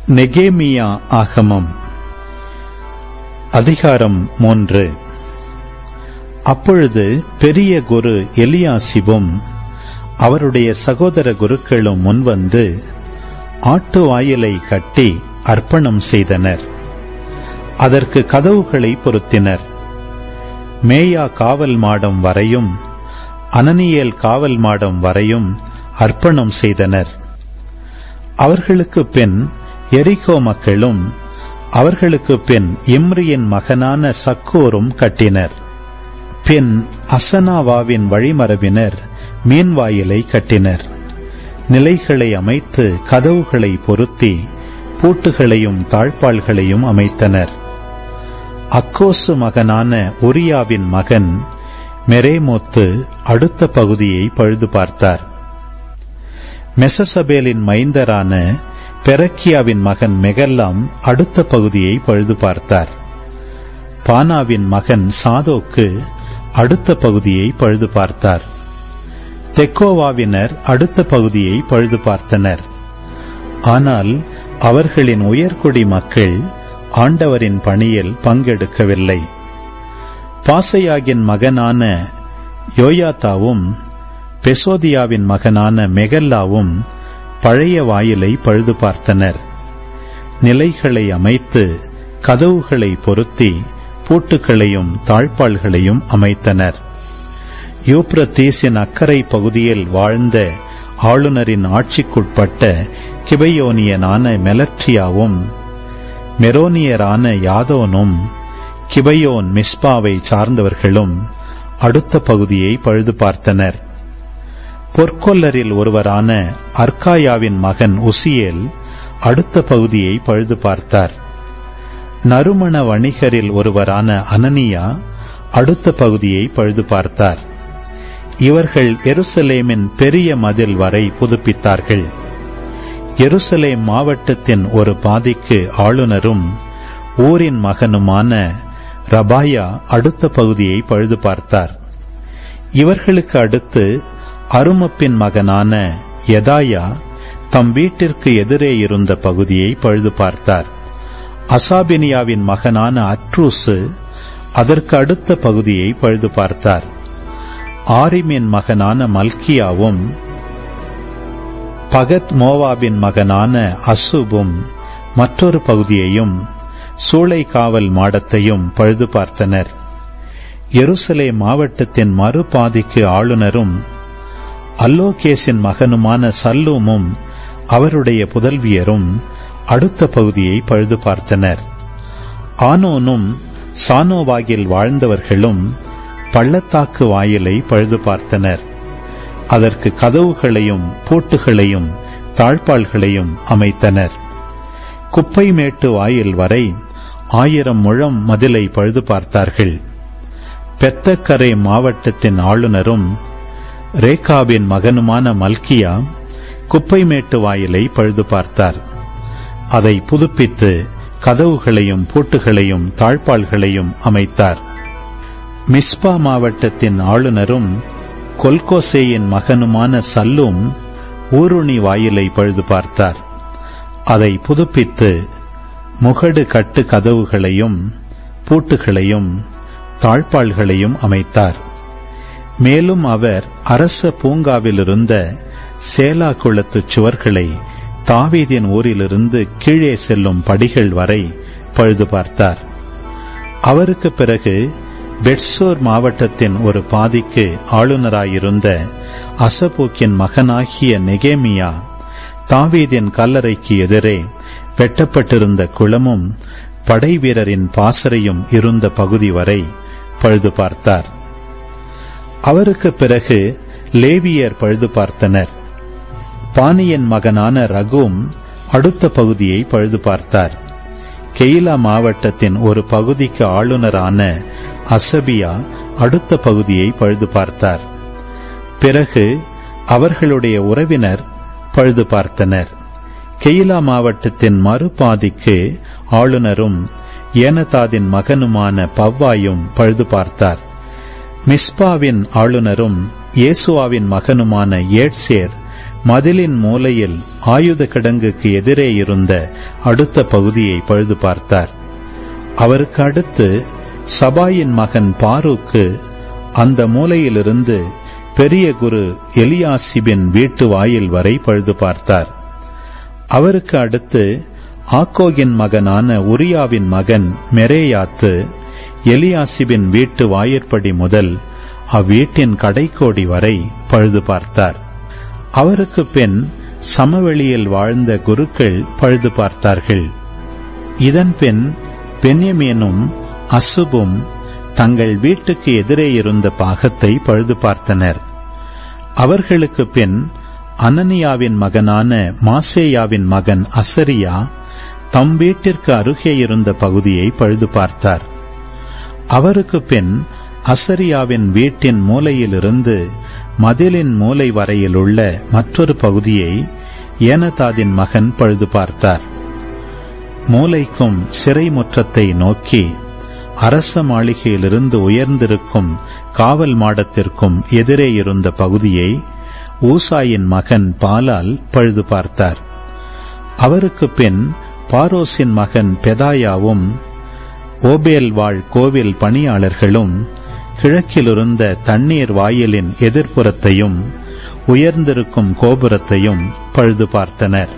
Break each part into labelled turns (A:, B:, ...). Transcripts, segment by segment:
A: நெகேமியா ஆகமம் அதிகாரம் மூன்று அப்பொழுது பெரிய குரு எலியாசிவும் அவருடைய சகோதர குருக்களும் முன்வந்து ஆட்டு வாயிலை கட்டி அர்ப்பணம் செய்தனர் அதற்கு கதவுகளை பொருத்தினர் மேயா காவல் மாடம் வரையும் அனனியேல் காவல் மாடம் வரையும் அர்ப்பணம் செய்தனர் அவர்களுக்கு பின் எரிகோ மக்களும் அவர்களுக்கு பின் இம்ரியின் மகனான சக்கோரும் கட்டினர் பின் அசனாவாவின் வழிமரபினர் மீன்வாயிலை கட்டினர் நிலைகளை அமைத்து கதவுகளை பொருத்தி பூட்டுகளையும் தாழ்பாள்களையும் அமைத்தனர் அக்கோசு மகனான உரியாவின் மகன் மெரேமோத்து அடுத்த பகுதியை பழுது பார்த்தார் மெசசபேலின் மைந்தரான பெரக்கியாவின் மகன் மெகல்லாம் அடுத்த பகுதியை பழுது பார்த்தார் பானாவின் மகன் சாதோக்கு அடுத்த பகுதியை பழுது பார்த்தார் தெக்கோவாவினர் அடுத்த பகுதியை பழுது பார்த்தனர் ஆனால் அவர்களின் உயர்குடி மக்கள் ஆண்டவரின் பணியில் பங்கெடுக்கவில்லை பாசையாகின் மகனான யோயாத்தாவும் பெசோதியாவின் மகனான மெகல்லாவும் பழைய வாயிலை பழுது பார்த்தனர் நிலைகளை அமைத்து கதவுகளை பொருத்தி பூட்டுகளையும் தாழ்பாள்களையும் அமைத்தனர் யூப்ரத்தீஸின் அக்கறை பகுதியில் வாழ்ந்த ஆளுநரின் ஆட்சிக்குட்பட்ட கிபையோனியனான மெலட்ரியாவும் மெரோனியரான யாதோனும் கிபையோன் மிஸ்பாவை சார்ந்தவர்களும் அடுத்த பகுதியை பழுது பார்த்தனர் பொற்கொல்லரில் ஒருவரான அர்காயாவின் மகன் உசியேல் அடுத்த பகுதியை பழுது பார்த்தார் நறுமண வணிகரில் ஒருவரான அனனியா அடுத்த பகுதியை பழுது பார்த்தார் இவர்கள் எருசலேமின் பெரிய மதில் வரை புதுப்பித்தார்கள் எருசலேம் மாவட்டத்தின் ஒரு பாதிக்கு ஆளுநரும் ஊரின் மகனுமான ரபாயா அடுத்த பகுதியை பழுது பார்த்தார் இவர்களுக்கு அடுத்து அருமப்பின் மகனான எதாயா தம் வீட்டிற்கு எதிரே இருந்த பகுதியை பழுது பார்த்தார் அசாபினியாவின் மகனான அட்ரூசு அதற்கு அடுத்த பகுதியை பழுது பார்த்தார் ஆரிமின் மகனான மல்கியாவும் பகத் மோவாபின் மகனான அசுபும் மற்றொரு பகுதியையும் சூளை காவல் மாடத்தையும் பழுது பார்த்தனர் எருசலே மாவட்டத்தின் மறுபாதிக்கு ஆளுநரும் அல்லோகேசின் மகனுமான சல்லூமும் அவருடைய புதல்வியரும் அடுத்த பகுதியை பழுது பார்த்தனர் ஆனோனும் சானோவாகில் வாழ்ந்தவர்களும் பள்ளத்தாக்கு வாயிலை பழுது பார்த்தனர் அதற்கு கதவுகளையும் பூட்டுகளையும் தாழ்பாள்களையும் அமைத்தனர் குப்பைமேட்டு வாயில் வரை ஆயிரம் முழம் மதிலை பழுது பார்த்தார்கள் பெத்தக்கரை மாவட்டத்தின் ஆளுநரும் ரேகாவின் மகனுமான மல்கியா குப்பைமேட்டு வாயிலை பழுது பார்த்தார் அதை புதுப்பித்து கதவுகளையும் பூட்டுகளையும் தாழ்பாள்களையும் அமைத்தார் மிஸ்பா மாவட்டத்தின் ஆளுநரும் கொல்கோசேயின் மகனுமான சல்லும் ஊருணி வாயிலை பழுது பார்த்தார் அதை புதுப்பித்து முகடு கட்டு கதவுகளையும் பூட்டுகளையும் தாழ்பாள்களையும் அமைத்தார் மேலும் அவர் அரச பூங்காவிலிருந்த சேலா குளத்து சுவர்களை தாவீதின் ஊரிலிருந்து கீழே செல்லும் படிகள் வரை பழுது பார்த்தார் அவருக்கு பிறகு பெட்சோர் மாவட்டத்தின் ஒரு பாதிக்கு ஆளுநராயிருந்த அசபூக்கின் மகனாகிய நெகேமியா தாவீதின் கல்லறைக்கு எதிரே வெட்டப்பட்டிருந்த குளமும் படை வீரரின் பாசறையும் இருந்த பகுதி வரை பழுது பார்த்தார் அவருக்கு பிறகு லேவியர் பழுது பார்த்தனர் பானியன் மகனான ரகும் அடுத்த பகுதியை பழுது பார்த்தார் கெயிலா மாவட்டத்தின் ஒரு பகுதிக்கு ஆளுநரான அசபியா அடுத்த பகுதியை பழுது பார்த்தார் பிறகு அவர்களுடைய உறவினர் பழுது பார்த்தனர் கெயிலா மாவட்டத்தின் மறுபாதிக்கு ஆளுநரும் ஏனதாதின் மகனுமான பவ்வாயும் பழுது பார்த்தார் மிஸ்பாவின் ஆளுநரும் இயேசுவாவின் மகனுமான ஏட்சேர் மதிலின் மூலையில் ஆயுத கிடங்குக்கு எதிரே இருந்த அடுத்த பகுதியை பழுது பார்த்தார் அவருக்கு அடுத்து சபாயின் மகன் பாருக்கு அந்த மூலையிலிருந்து பெரிய குரு எலியாசிபின் வீட்டு வாயில் வரை பழுது பார்த்தார் அவருக்கு அடுத்து ஆக்கோகின் மகனான உரியாவின் மகன் மெரேயாத்து எலியாசிபின் வீட்டு வாயிற்படி முதல் அவ்வீட்டின் கடைக்கோடி வரை பழுது பார்த்தார் அவருக்கு பின் சமவெளியில் வாழ்ந்த குருக்கள் பழுது பார்த்தார்கள் இதன் பின் பென்யமீனும் அசுபும் தங்கள் வீட்டுக்கு எதிரே இருந்த பாகத்தை பழுது பார்த்தனர் அவர்களுக்கு பின் அனனியாவின் மகனான மாசேயாவின் மகன் அசரியா தம் வீட்டிற்கு அருகே இருந்த பகுதியை பழுது பார்த்தார் அவருக்கு பின் அசரியாவின் வீட்டின் மூலையிலிருந்து மதிலின் மூலை வரையில் உள்ள மற்றொரு பகுதியை ஏனதாதின் மகன் பழுது பார்த்தார் மூலைக்கும் சிறை முற்றத்தை நோக்கி அரச மாளிகையிலிருந்து உயர்ந்திருக்கும் காவல் மாடத்திற்கும் எதிரே இருந்த பகுதியை ஊசாயின் மகன் பாலால் பழுது பார்த்தார் அவருக்கு பின் பாரோசின் மகன் பெதாயாவும் ஓபேல் வாழ் கோவில் பணியாளர்களும் கிழக்கிலிருந்த தண்ணீர் வாயிலின் எதிர்ப்புறத்தையும் உயர்ந்திருக்கும் கோபுரத்தையும் பழுது பார்த்தனர்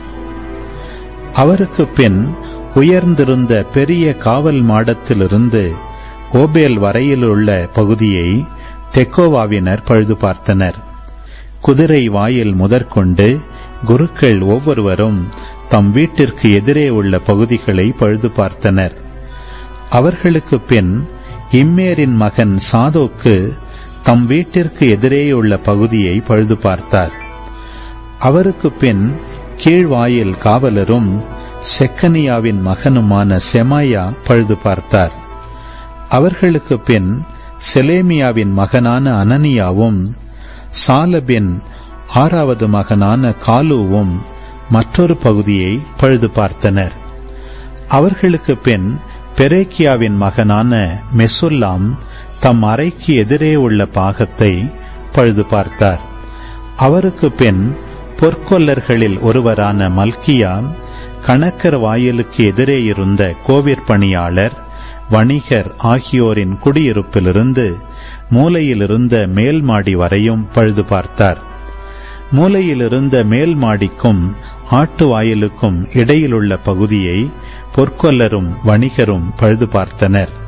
A: அவருக்கு பின் உயர்ந்திருந்த பெரிய காவல் மாடத்திலிருந்து ஓபேல் வரையிலுள்ள பகுதியை தெக்கோவாவினர் பழுது பார்த்தனர் குதிரை வாயில் முதற்கொண்டு குருக்கள் ஒவ்வொருவரும் தம் வீட்டிற்கு எதிரே உள்ள பகுதிகளை பழுது பார்த்தனர் அவர்களுக்கு பின் இம்மேரின் மகன் சாதோக்கு தம் வீட்டிற்கு எதிரேயுள்ள பகுதியை பழுது பார்த்தார் அவருக்கு பின் கீழ்வாயில் காவலரும் செக்கனியாவின் மகனுமான செமாயா பழுது பார்த்தார் அவர்களுக்கு பின் செலேமியாவின் மகனான அனனியாவும் சாலபின் ஆறாவது மகனான காலுவும் மற்றொரு பகுதியை பழுது பார்த்தனர் அவர்களுக்கு பின் பெரேக்கியாவின் மகனான மெசுல்லாம் தம் அறைக்கு எதிரே உள்ள பாகத்தை பழுது பார்த்தார் அவருக்கு பின் பொற்கொல்லர்களில் ஒருவரான மல்கியா கணக்கர் வாயிலுக்கு எதிரே இருந்த கோவிற்பணியாளர் வணிகர் ஆகியோரின் குடியிருப்பிலிருந்து மூலையிலிருந்த மேல் மாடி வரையும் பழுது பார்த்தார் மூலையிலிருந்த மேல் மாடிக்கும் ஆட்டு வாயிலுக்கும் இடையிலுள்ள பகுதியை பொற்கொல்லரும் வணிகரும் பழுது பார்த்தனர்